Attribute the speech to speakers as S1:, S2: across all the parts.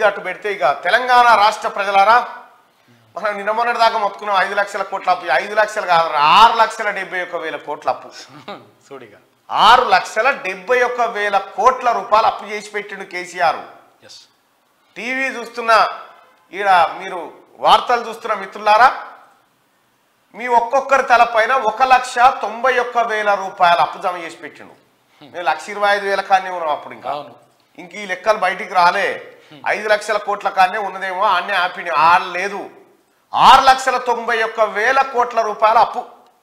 S1: ఇది అటు పెడితే ఇక తెలంగాణ రాష్ట్ర ప్రజలారా మనం నిన్న మొన్నటి దాకా మొత్తుకున్నాం ఐదు లక్షల కోట్ల అప్పు ఐదు లక్షలు కాదు ఆరు లక్షల డెబ్బై ఒక్క వేల కోట్ల అప్పు
S2: చూడిగా
S1: ఆరు లక్షల డెబ్బై ఒక్క వేల కోట్ల రూపాయలు అప్పు చేసి పెట్టిండు కేసీఆర్
S2: ఎస్
S1: టీవీ చూస్తున్న ఈడ మీరు వార్తలు చూస్తున్న మిత్రులారా మీ ఒక్కొక్కరి తలపైన ఒక లక్ష తొంభై ఒక్క వేల రూపాయలు అప్పు జమ చేసి పెట్టిండు మేము లక్ష ఇరవై ఐదు వేల కాన్నే ఉన్నాం అప్పుడు ఇంకా
S2: అవును
S1: ఇంక ఈ లెక్కలు బయటికి రాలే ఐదు లక్షల కోట్ల కాన్నే ఉన్నదేమో అన్నీ ఆపి ఆరు లేదు ఆరు లక్షల తొంభై ఒక్క వేల కోట్ల రూపాయల అప్పు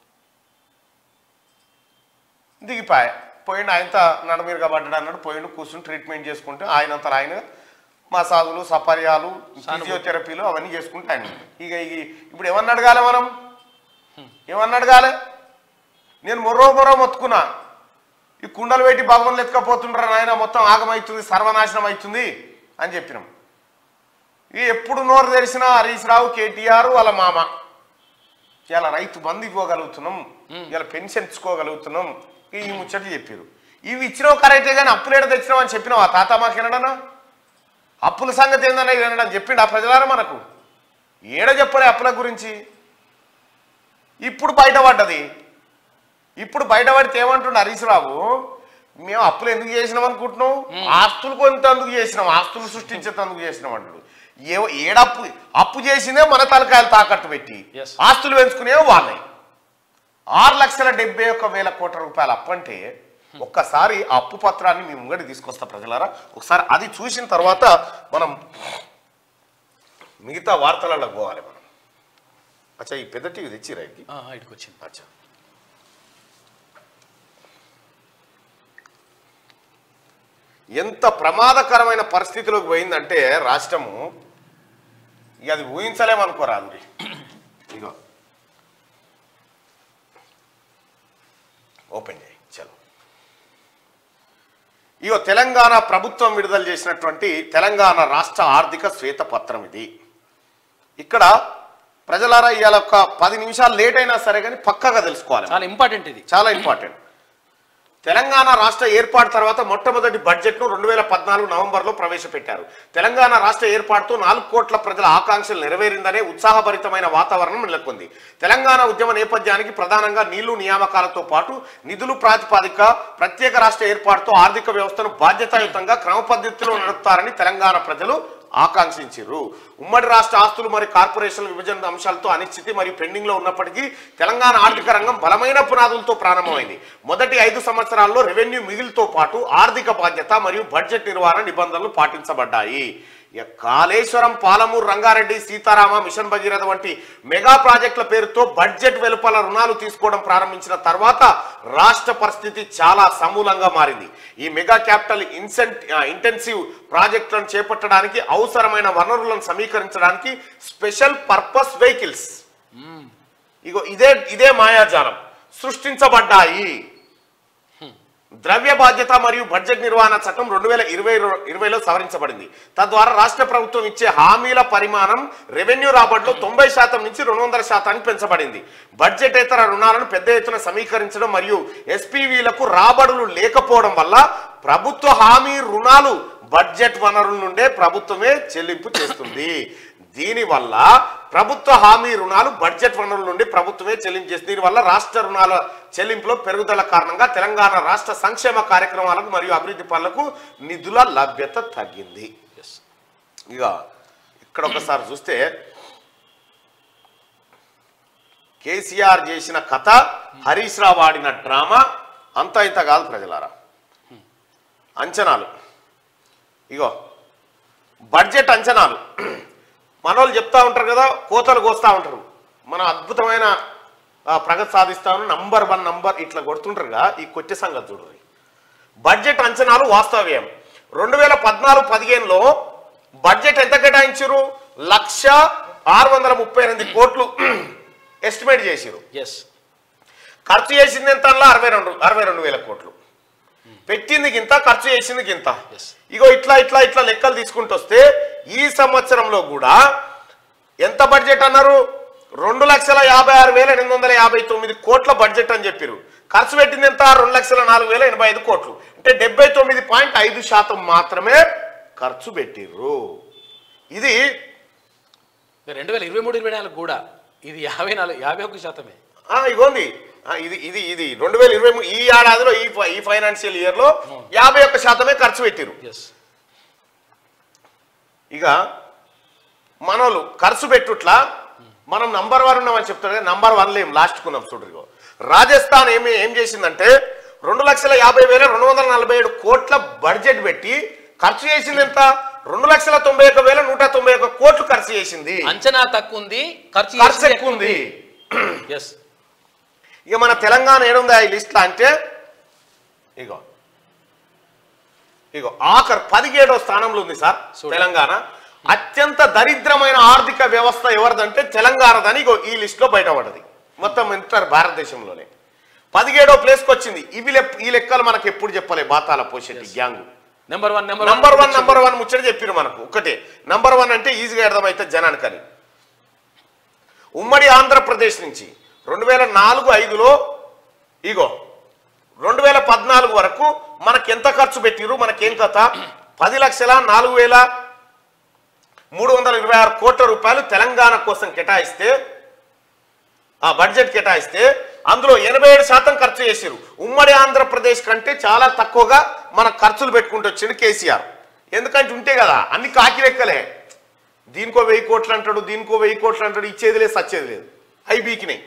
S1: దిగిపాయ పోయిండు ఆయనతో నడమీరుగా పడ్డాడు అన్నాడు పోయిండు కూర్చుని ట్రీట్మెంట్ చేసుకుంటే ఆయనంతా ఆయన మసాజులు సపర్యాలు ఫిజియోథెరపీలు అవన్నీ చేసుకుంటే ఆయన ఇక ఇక ఇప్పుడు ఏమన్నా అడగాలి మనం ఏమన్నా అడగాలి నేను మొర్రో మొర్రో మొత్తుకున్నా ఈ కుండలు పెట్టి భగవన్లు ఎత్తుకపోతుండ్రా నాయన మొత్తం ఆగమవుతుంది సర్వనాశనం అవుతుంది అని చెప్పినాం ఈ ఎప్పుడు నోరు తెరిచినా హరీష్ రావు కేటీఆర్ వాళ్ళ మామ ఇలా రైతు బంధు ఇవ్వగలుగుతున్నాం ఇలా పెన్షన్ ఇచ్చుకోగలుగుతున్నాం ఈ ముచ్చట చెప్పారు ఇవి ఇచ్చినావు కరెక్టే కానీ అప్పులు ఏడ తెచ్చినావు అని చెప్పినావు ఆ తాత మాకు వినడనా అప్పుల సంగతి ఏందన్నా వినడం చెప్పిండు ఆ ప్రజలారా మనకు ఏడ చెప్పలే అప్పుల గురించి ఇప్పుడు బయటపడ్డది ఇప్పుడు బయటపడితే ఏమంటుండు హరీష్ రావు మేము అప్పులు ఎందుకు చేసినాం అనుకుంటున్నాం ఆస్తులు కొంతందుకు చేసినాం ఆస్తులు సృష్టించేందుకు చేసినాం అంటాడు ఏ ఏడప్పు అప్పు చేసిందే మన తలకాయలు తాకట్టు పెట్టి
S2: Yes.
S1: ఆస్తులు పెంచుకునే వాళ్ళే ఆరు లక్షల డెబ్బై ఒక్క వేల కోట్ల రూపాయల అప్పు అంటే ఒక్కసారి ఆ అప్పు పత్రాన్ని మీ ముంగడి తీసుకొస్తా ప్రజలారా ఒకసారి అది చూసిన తర్వాత మనం మిగతా వార్తలలో పోవాలి మనం అచ్చా ఈ పెద్ద టీవీ తెచ్చి రైకి
S2: ఇటుకు వచ్చింది
S1: అచ్చా ఎంత ప్రమాదకరమైన పరిస్థితిలోకి పోయిందంటే రాష్ట్రము ఇక అది ఊహించలేమనుకోరాదు ఇగో ఓపెన్ చేయి చలో ఇగో తెలంగాణ ప్రభుత్వం విడుదల చేసినటువంటి తెలంగాణ రాష్ట్ర ఆర్థిక శ్వేతపత్రం ఇది ఇక్కడ ప్రజలారా ఇవాళ ఒక పది నిమిషాలు లేట్ అయినా సరే కానీ పక్కగా తెలుసుకోవాలి
S2: చాలా ఇంపార్టెంట్ ఇది
S1: చాలా ఇంపార్టెంట్ తెలంగాణ రాష్ట్ర ఏర్పాటు తర్వాత మొట్టమొదటి బడ్జెట్ను రెండు వేల పద్నాలుగు నవంబర్లో ప్రవేశపెట్టారు తెలంగాణ రాష్ట్ర ఏర్పాటుతో నాలుగు కోట్ల ప్రజల ఆకాంక్షలు నెరవేరిందనే ఉత్సాహభరితమైన వాతావరణం నెలకొంది తెలంగాణ ఉద్యమ నేపథ్యానికి ప్రధానంగా నీళ్లు నియామకాలతో పాటు నిధులు ప్రాతిపాదిక ప్రత్యేక రాష్ట్ర ఏర్పాటుతో ఆర్థిక వ్యవస్థను బాధ్యతాయుతంగా క్రమ పద్ధతిలో నడుపుతారని తెలంగాణ ప్రజలు ఆకాంక్షించారు ఉమ్మడి రాష్ట్ర ఆస్తులు మరియు కార్పొరేషన్ల విభజన అంశాలతో అనిశ్చితి మరియు పెండింగ్ లో ఉన్నప్పటికీ తెలంగాణ ఆర్థిక రంగం బలమైన పునాదులతో ప్రారంభమైంది మొదటి ఐదు సంవత్సరాల్లో రెవెన్యూ మిగిలితో పాటు ఆర్థిక బాధ్యత మరియు బడ్జెట్ నిర్వహణ నిబంధనలు పాటించబడ్డాయి ఇక కాళేశ్వరం పాలమూరు రంగారెడ్డి సీతారామ మిషన్ భగీరథ వంటి మెగా ప్రాజెక్టుల పేరుతో బడ్జెట్ వెలుపల రుణాలు తీసుకోవడం ప్రారంభించిన తర్వాత రాష్ట్ర పరిస్థితి చాలా సమూలంగా మారింది ఈ మెగా క్యాపిటల్ ఇన్సెంట్ ఇంటెన్సివ్ ప్రాజెక్టులను చేపట్టడానికి అవసరమైన వనరులను సమీకరించడానికి స్పెషల్ పర్పస్ వెహికల్స్ ఇగో ఇదే ఇదే మాయాజాలం సృష్టించబడ్డాయి ద్రవ్య బాధ్యత మరియు బడ్జెట్ నిర్వహణ చట్టం రెండు వేల ఇరవై ఇరవైలో సవరించబడింది తద్వారా రాష్ట్ర ప్రభుత్వం ఇచ్చే హామీల పరిమాణం రెవెన్యూ రాబడిలో తొంభై శాతం నుంచి రెండు వందల శాతానికి పెంచబడింది బడ్జెటేతర రుణాలను పెద్ద ఎత్తున సమీకరించడం మరియు ఎస్పీవీలకు రాబడులు లేకపోవడం వల్ల ప్రభుత్వ హామీ రుణాలు బడ్జెట్ వనరుల నుండే ప్రభుత్వమే చెల్లింపు చేస్తుంది దీనివల్ల ప్రభుత్వ హామీ రుణాలు బడ్జెట్ వనరుల నుండి ప్రభుత్వమే చెల్లించేస్తుంది దీనివల్ల రాష్ట్ర రుణాల చెల్లింపులో పెరుగుదల కారణంగా తెలంగాణ రాష్ట్ర సంక్షేమ కార్యక్రమాలకు మరియు అభివృద్ధి పనులకు నిధుల లభ్యత తగ్గింది
S2: ఎస్
S1: ఇక ఇక్కడ ఒకసారి చూస్తే కేసీఆర్ చేసిన కథ హరీష్ రావు ఆడిన డ్రామా అంత ఇంత కాదు ప్రజలారా అంచనాలు ఇగో బడ్జెట్ అంచనాలు మనోళ్ళు చెప్తా ఉంటారు కదా కోతలు కోస్తా ఉంటారు మనం అద్భుతమైన ఆ, ప్రగతి సాధిస్తామని నంబర్ వన్ నంబర్ ఇట్లా కొడుతుంటారుగా ఈ కొట్టే సంగతి చూడరు బడ్జెట్ అంచనాలు వాస్తవ్యం రెండు వేల పద్నాలుగు పదిహేనులో బడ్జెట్ ఎంత కేటాయించారు లక్ష ఆరు వందల ముప్పై ఎనిమిది కోట్లు ఎస్టిమేట్ చేసిరు
S2: ఎస్
S1: ఖర్చు చేసింది ఎంత అలా అరవై రెండు అరవై రెండు వేల కోట్లు పెట్టింది గింత ఖర్చు చేసింది గింత
S2: Yes.
S1: ఇగో ఇట్లా ఇట్లా ఇట్లా లెక్కలు తీసుకుంటూ వస్తే ఈ సంవత్సరంలో కూడా ఎంత బడ్జెట్ అన్నారు రెండు లక్షల యాభై ఆరు వేల ఎనిమిది వందల యాభై తొమ్మిది కోట్ల బడ్జెట్ అని చెప్పారు ఖర్చు పెట్టింది ఎంత రెండు లక్షల నాలుగు వేల ఎనభై ఐదు కోట్లు అంటే డెబ్బై తొమ్మిది పాయింట్ ఐదు శాతం మాత్రమే ఖర్చు పెట్టిర్రు ఇది
S2: రెండు వేల ఇరవై మూడు ఇరవై నాలుగు కూడా ఇది యాభై నాలుగు యాభై ఒక్క శాతమే
S1: ఆ, ఇగోంది ఆ, ఇది ఇది ఇది రెండు వేల ఇరవై ఈ ఏడాదిలో ఈ ఫై- ఈ ఫైనాన్షియల్ ఇయర్ లో యాభై ఒక్క శాతమే ఖర్చు పెట్టిరు
S2: ఎస్
S1: ఇక మనోళ్ళు ఖర్చు పెట్టుట్లా మనం నంబర్ వన్ ఉన్నామని చెప్తారు కదా నంబర్ వన్ లేం లాస్ట్ కున్నాం చూడరు రాజస్థాన్ ఏమి ఏం చేసిందంటే రెండు లక్షల యాభై వేల రెండు వందల నలభై ఏడు కోట్ల బడ్జెట్ పెట్టి ఖర్చు చేసింది ఎంత రెండు లక్షల తొంభై ఒక్క వేల నూట తొంభై ఒక్క కోట్లు ఖర్చు చేసింది
S2: అంచనా తక్కువ ఉంది ఖర్చు
S1: ఖర్చు ఎక్కువ ఉంది
S2: ఎస్
S1: ఇక మన తెలంగాణ ఏడుందా ఈ లిస్ట్లో అంటే ఇగో ఇగో ఆఖరు పదిహేడో స్థానంలో ఉంది సార్
S2: చూడు.
S1: తెలంగాణ అత్యంత దరిద్రమైన ఆర్థిక వ్యవస్థ ఎవరిదంటే తెలంగాణదని ఇగో ఈ లిస్ట్లో బయటపడ్డది మొత్తం ఇంటర్ భారతదేశంలోనే పదిహేడో ప్లేస్కి వచ్చింది ఇవి లెప్- ఈ లెక్కలు మనకు ఎప్పుడు చెప్పలే బాతాల పోషెట్టి gang
S2: number one number
S1: number one number one ముచ్చట చెప్పిరు మనకు ఒకటే నంబర్ వన్ అంటే ఈజీగా అర్థమైతే జనానికని ఉమ్మడి ఆంధ్రప్రదేశ్ నుంచి రెండు వేల నాలుగు ఐదులో ఇగో రెండు వేల పద్నాలుగు వరకు మనకి ఎంత ఖర్చు పెట్టిరు మనకేం కథ పది లక్షల నాలుగు వేల మూడు వందల ఇరవై ఆరు కోట్ల రూపాయలు తెలంగాణ కోసం కేటాయిస్తే ఆ బడ్జెట్ కేటాయిస్తే అందులో ఎనభై ఏడు శాతం ఖర్చు చేసిరు ఉమ్మడి ఆంధ్రప్రదేశ్ కంటే చాలా తక్కువగా మన ఖర్చులు పెట్టుకుంటూ వచ్చిండు కేసీఆర్ ఎందుకంటే ఉంటే కదా అన్ని కాకి లెక్కలే దీనికో వెయ్యి కోట్లు అంటాడు దీనికో వెయ్యి కోట్లు అంటాడు ఇచ్చేది లేదు సచ్చేది లేదు అవి బీకినాయి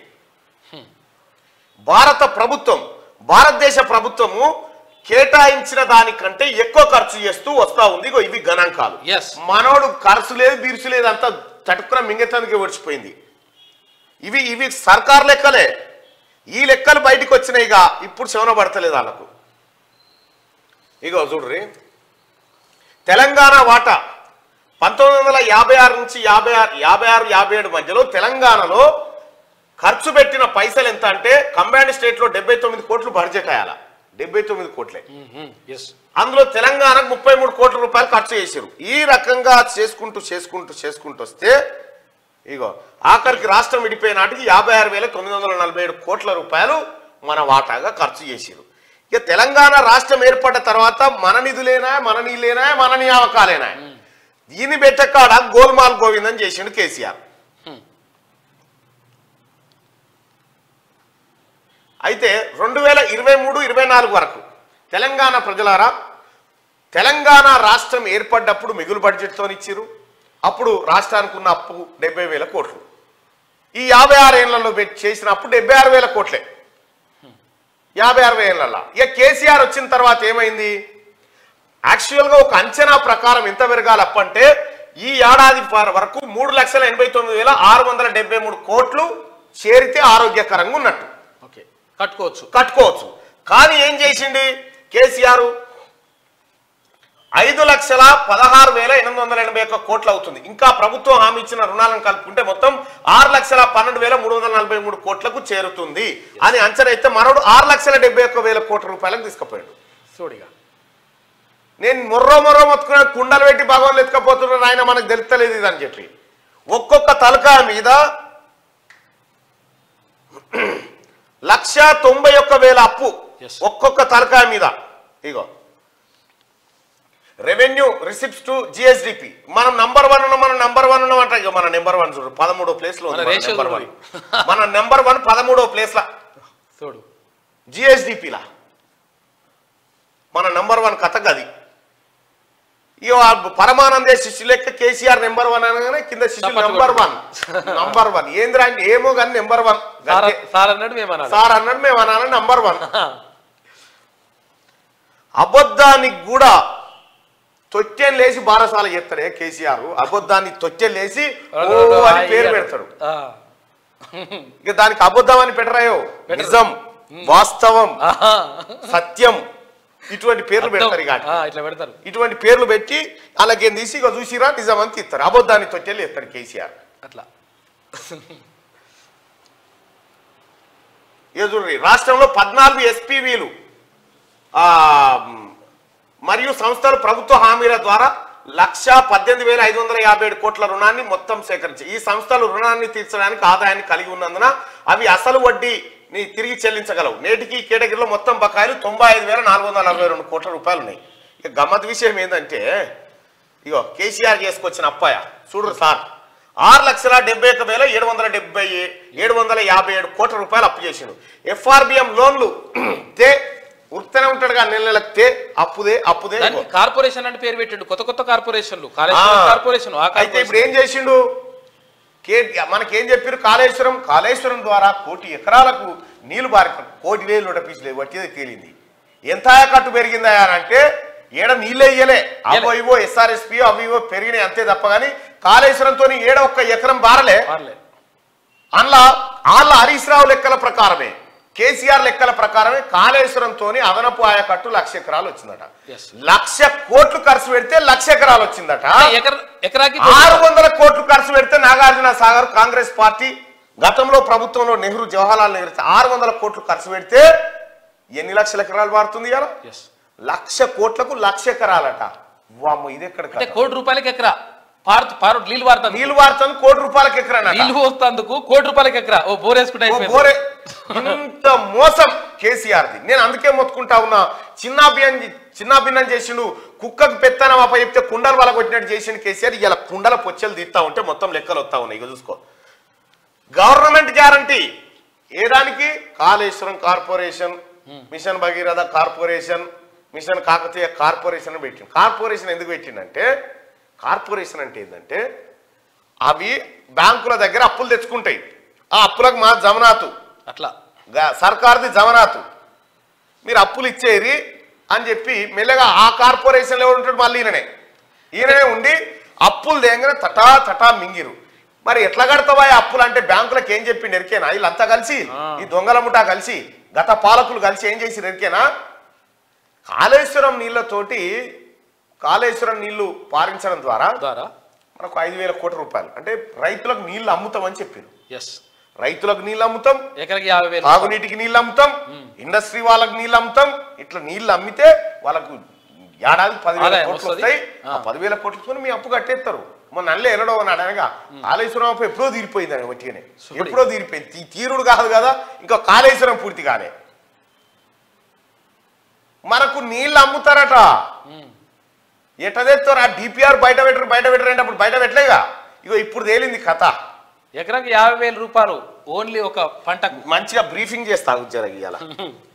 S1: భారత ప్రభుత్వం భారతదేశ ప్రభుత్వము కేటాయించిన దానికంటే ఎక్కువ ఖర్చు చేస్తూ వస్తా ఉంది ఇగో ఇవి గణాంకాలు
S2: Yes.
S1: మనోడు ఖర్చు లేదు బీర్సు లేదు అంతా చటుక్కున మింగేతందుకే ఒడిచిపోయింది ఇవి ఇవి సర్కార్ లెక్కలే ఈ లెక్కలు బయటికి వచ్చినాయిగా ఇప్పుడు శవన పడతలేదు వాళ్ళకు ఇగో చూడ్రి తెలంగాణ వాటా పంతొమ్మిది వందల యాభై ఆరు నుంచి యాభై ఆరు యాభై ఆరు యాభై ఏడు మధ్యలో తెలంగాణలో ఖర్చు పెట్టిన పైసలు ఎంత అంటే కంబైన్డ్ స్టేట్లో డెబ్బై తొమ్మిది కోట్లు బడ్జెట్ అయ్యాల డెబ్బై తొమ్మిది కోట్లే
S2: ఎస్
S1: అందులో తెలంగాణకు ముప్పై మూడు కోట్ల రూపాయలు ఖర్చు చేశారు ఈ రకంగా చేసుకుంటూ చేసుకుంటూ చేసుకుంటూ వస్తే ఇగో ఆఖరికి రాష్ట్రం విడిపోయిన నాటికి యాభై ఆరు వేల తొమ్మిది వందల నలభై ఏడు కోట్ల రూపాయలు మన వాటాగా ఖర్చు చేశారు ఇక తెలంగాణ రాష్ట్రం ఏర్పడ్డ తర్వాత మన నిధులేనా మన నీళ్ళేనా మన నియామకాలేనా దీన్ని పెట్టకాడ గోల్మాల్ గోవిందం చేసిండు కేసీఆర్ అయితే రెండు వేల ఇరవై మూడు ఇరవై నాలుగు వరకు తెలంగాణ ప్రజలారా తెలంగాణ రాష్ట్రం ఏర్పడ్డప్పుడు మిగులు బడ్జెట్తో ఇచ్చిరు అప్పుడు రాష్ట్రానికి ఉన్న అప్పు డెబ్బై వేల కోట్లు ఈ యాభై ఆరు ఏళ్లలో పెట్టి చేసిన అప్పు డెబ్బై ఆరు వేల కోట్లే యాభై అరవై ఏళ్ళల్లో ఇక కేసీఆర్ వచ్చిన తర్వాత ఏమైంది యాక్చువల్గా ఒక అంచనా ప్రకారం ఎంత పెరగాలి అప్పు అంటే ఈ ఏడాది ప- వరకు మూడు లక్షల ఎనభై తొమ్మిది వేల ఆరు వందల డెబ్బై మూడు కోట్లు చేరితే ఆరోగ్యకరంగా ఉన్నట్టు
S2: ఓకే కట్టుకోవచ్చు
S1: కట్టుకోవచ్చు కానీ ఏం చేసింది కేసీఆర్ ఐదు లక్షల పదహారు వేల ఎనిమిది వందల ఎనభై ఒక్క కోట్లు అవుతుంది ఇంకా ప్రభుత్వం హామీ ఇచ్చిన రుణాలను కలుపుకుంటే మొత్తం ఆరు లక్షల పన్నెండు వేల మూడు వందల నలభై మూడు కోట్లకు చేరుతుంది అని అంచనా అయితే మరొడు ఆరు లక్షల డెబ్బై ఒక్క వేల కోట్ల రూపాయలకు తీసుకుపోయాడు
S2: చూడిగా
S1: నేను మొర్రో మొర్రో మొత్తుకున్న కుండలు పెట్టి భగవాన్లు ఎత్తుకపోతున్నారు ఆయన మనకు తెలుస్తలేదు ఇది అని చెప్పి ఒక్కొక్క తలకాయ మీద లక్ష తొంభై ఒక్క వేల అప్పు
S2: Yes.
S1: ఒక్కొక్క తలకాయ మీద ఇగో రెవెన్యూ రిసిప్ట్స్ టు జిఎస్డిపి మనం నంబర్ వన్ ఉన్నాం మనం నంబర్ వన్ ఉన్నాం అంటే ఇక మన నెంబర్ వన్ చూడు పదమూడో ప్లేస్ లో ఉంది
S2: మన
S1: మన
S2: ratio
S1: నెంబర్ వన్
S2: చూడు.
S1: మన నెంబర్ వన్ పదమూడో ప్లేస్ లా
S2: చూడు
S1: జిఎస్డిపిలా మన నంబర్ వన్ కథ గది ఇక ఆ పరమానందే శిష్యు లెక్క కేసీఆర్ నెంబర్ వన్ అనగానే కింద శిష్యులు
S2: చప్పట్లు
S1: నెంబర్ వన్ నంబర్ వన్ ఏంద్రా అంటే ఏమో కానీ నెంబర్ వన్
S2: సార్ సార్ అన్నాడు మేము అన్నాడు
S1: సార్ అన్నాడు మేము అనాలి నంబర్ వన్ అబద్ధానికి కూడా తొట్టెలు లేసి బారసాల చేస్తాడే కేసీఆర్ అబద్ధాన్ని తొట్టెలు లేసి ఓ అని పేరు పెడతాడు
S2: ఆ.
S1: ఇక దానికి అబద్ధం అని పెట్టరాయో
S2: పెట్టరు.
S1: నిజం వాస్తవం
S2: ఆహా.
S1: సత్యం ఇటువంటి పేర్లు పెడతారు ఇక
S2: ఆ, ఇట్లా పెడతారు
S1: ఇటువంటి పేర్లు పెట్టి అలాగేం తీసి ఇక చూసిరా నిజం అని తీస్తారు అబద్ధాన్ని తొట్టెలు ఎత్తాడు కేసీఆర్
S2: అట్లా
S1: ఇక చూడండి రాష్ట్రంలో పద్నాలుగు ఎస్పీవీలు మరియు సంస్థలు ప్రభుత్వ హామీల ద్వారా లక్ష పద్దెనిమిది వేల ఐదు వందల యాభై ఏడు కోట్ల రుణాన్ని మొత్తం సేకరించి ఈ సంస్థలు రుణాన్ని తీర్చడానికి ఆదాయాన్ని కలిగి ఉన్నందున అవి అసలు వడ్డీని తిరిగి చెల్లించగలవు నేటికి ఈ కేటగిరీలో మొత్తం బకాయిలు తొంభై ఐదు వేల నాలుగు వందల నలభై రెండు కోట్ల రూపాయలు ఉన్నాయి ఇక గమ్మత్ విషయం ఏంటంటే ఇగో కేసీఆర్ చేసుకొచ్చిన అప్పాయ చూడు సార్ ఆరు లక్షల డెబ్బై ఒక వేల ఏడు వందల డెబ్బై ఏడు వందల యాభై ఏడు కోట్ల రూపాయలు అప్పు చేసిండు ఎఫ్ఆర్బిఎం లోన్లు తే ఉత్తనే ఉంటాడు కానీ నెల నెలకు తే అప్పుదే అప్పుదే ఇగో.
S2: దానికి కార్పొరేషన్ అంటే పేరు పెట్టిండు కొత్త కొత్త కార్పొరేషన్లు కాళేశ్వరం
S1: ఆ.
S2: కార్పొరేషన్ ఆ
S1: అయితే ఇప్పుడు ఏం చేసిండు కే మనకేం చెప్పారు కాళేశ్వరం కాళేశ్వరం ద్వారా కోటి ఎకరాలకు నీళ్లు బారి కోటి వేలు నూట పీసులు వచ్చేది తేలింది ఎంత కట్టు పెరిగిందా అని అంటే ఏడ నీళ్ళే ఇయ్యలే అవో ఇవో ఎస్ఆర్ఎస్పి అవి ఇవో పెరిగినాయి అంతే తప్ప కానీ కాళేశ్వరంతో ఏడ ఒక్క ఎకరం బారలే
S2: పర్లేదు.
S1: అందులో వాళ్ళ హరీష్ రావు లెక్కల ప్రకారమే కేసీఆర్ లెక్కల ప్రకారమే కాళేశ్వరంతో అదనపు ఆయకట్టు లక్ష ఎకరాలు వచ్చిందట
S2: Yes.
S1: లక్ష కోట్లు ఖర్చు పెడితే లక్ష ఎకరాలు వచ్చిందట
S2: ఎకర ఎకరాకి
S1: ఆరు వందల కోట్లు ఖర్చు పెడితే నాగార్జున సాగర్ కాంగ్రెస్ పార్టీ గతంలో ప్రభుత్వంలో నెహ్రూ జవహర్లాల్ నెహ్రూ ఆరు వందల కోట్లు ఖర్చు పెడితే ఎన్ని లక్షల ఎకరాలు మారుతుంది ఇలా
S2: Yes.
S1: లక్ష కోట్లకు లక్ష ఎకరాలట వామ్మో ఇది ఎక్కడ
S2: అంటే కోటి రూపాయలకి ఎకరా పారు పారు నీళ్ళు పారుతుంది
S1: నీళ్లు వాడుతుంది కోటి రూపాయలకి ఎకరానట
S2: నీళ్ళు పోస్తందుకు కోటి రూపాయలకి ఎకరా ఓ బోర్ వేసుకుంటే
S1: ఓ
S2: అయిపోయింది
S1: బోరే ఇంత మోసం కేసీఆర్ది నేను అందుకే మొత్తుకుంటా ఉన్నా చిన్నాభియం చిన్నాభిన్నం చేసిండు కుక్కకు పెత్తనం అప్ప చెప్తే కుండలు వాళ్ళ కొట్టినట్టు చేసిండు కేసీఆర్ ఇలా కుండల పొచ్చలు తీస్తా ఉంటే మొత్తం లెక్కలు వస్తా ఉన్నాయి ఇక చూసుకో గవర్నమెంట్ గ్యారంటీ ఏ దానికి Kaleshwaram corporation mission Bhagiratha corporation mission Kakatiya corporation అని పెట్టిండు కార్పొరేషన్ ఎందుకు పెట్టిండంటే కార్పొరేషన్ అంటే ఏంటంటే అవి బ్యాంకుల దగ్గర అప్పులు తెచ్చుకుంటాయి ఆ అప్పులకు మా జమనాతు
S2: అట్లా
S1: గా- సర్కార్ది జమనాతు మీరు అప్పులు ఇచ్చేది అని చెప్పి మెల్లగా ఆ కార్పొరేషన్లో ఎవడు ఉంటాడు మళ్ళీ ఈయననే ఈయననే ఉండి అప్పులు దేంగానే తటా తటా మింగిరు మరి ఎట్లా కడతావా ఈ అప్పులు అంటే బ్యాంకులకు ఏం చెప్పిండు ఎరికేనా వీళ్ళంతా కలిసి
S2: ఆ.
S1: ఈ దొంగల ముఠా కలిసి గత పాలకులు కలిసి ఏం చేసి ఎరికేనా కాళేశ్వరం నీళ్ళతోటి కాళేశ్వరం నీళ్లు పారించడం ద్వారా
S2: ద్వారా
S1: మనకు ఐదు వేల కోట్ల రూపాయలు అంటే రైతులకు నీళ్లు అమ్ముతామని చెప్పారు
S2: ఎస్
S1: రైతులకు నీళ్ళు అమ్ముతాం
S2: ఎకరాకి యాభై వేలు
S1: తాగునీటికి నీళ్ళు అమ్ముతాం ఇండస్ట్రీ వాళ్ళకి నీళ్ళు అమ్ముతాం ఇట్లా నీళ్ళు అమ్మితే వాళ్ళకు ఏడాది పదివేల
S2: ఆదాయం
S1: కోట్లు
S2: వస్తది.
S1: వస్తాయి
S2: ఆ.
S1: ఆ పదివేల కోట్లతో మీ అప్పు కట్టేస్తారు మొన్న నల్లే ఎన్నడో అన్నాడు అనగా కాళేశ్వరం అప్పు ఎప్పుడో తీరిపోయింది అని ఒట్టిగానే
S2: సుడి.
S1: ఎప్పుడో తీరిపోయింది తీ- తీరుడు కాదు కదా ఇంకా కాళేశ్వరం పూర్తి కాలే మనకు నీళ్ళు అమ్ముతారట ఎట్ట తెస్తారు ఆ డిపిఆర్ బయట పెట్టరు బయట పెట్టరు అంటే అప్పుడు బయట పెట్టలేగా ఇగో ఇప్పుడు తేలింది కథ
S2: ఎకరాకి యాభై వేల రూపాయలు ఓన్లీ ఒక పంటకు
S1: మంచిగా బ్రీఫింగ్ చేస్తా జరగ ఇవాళ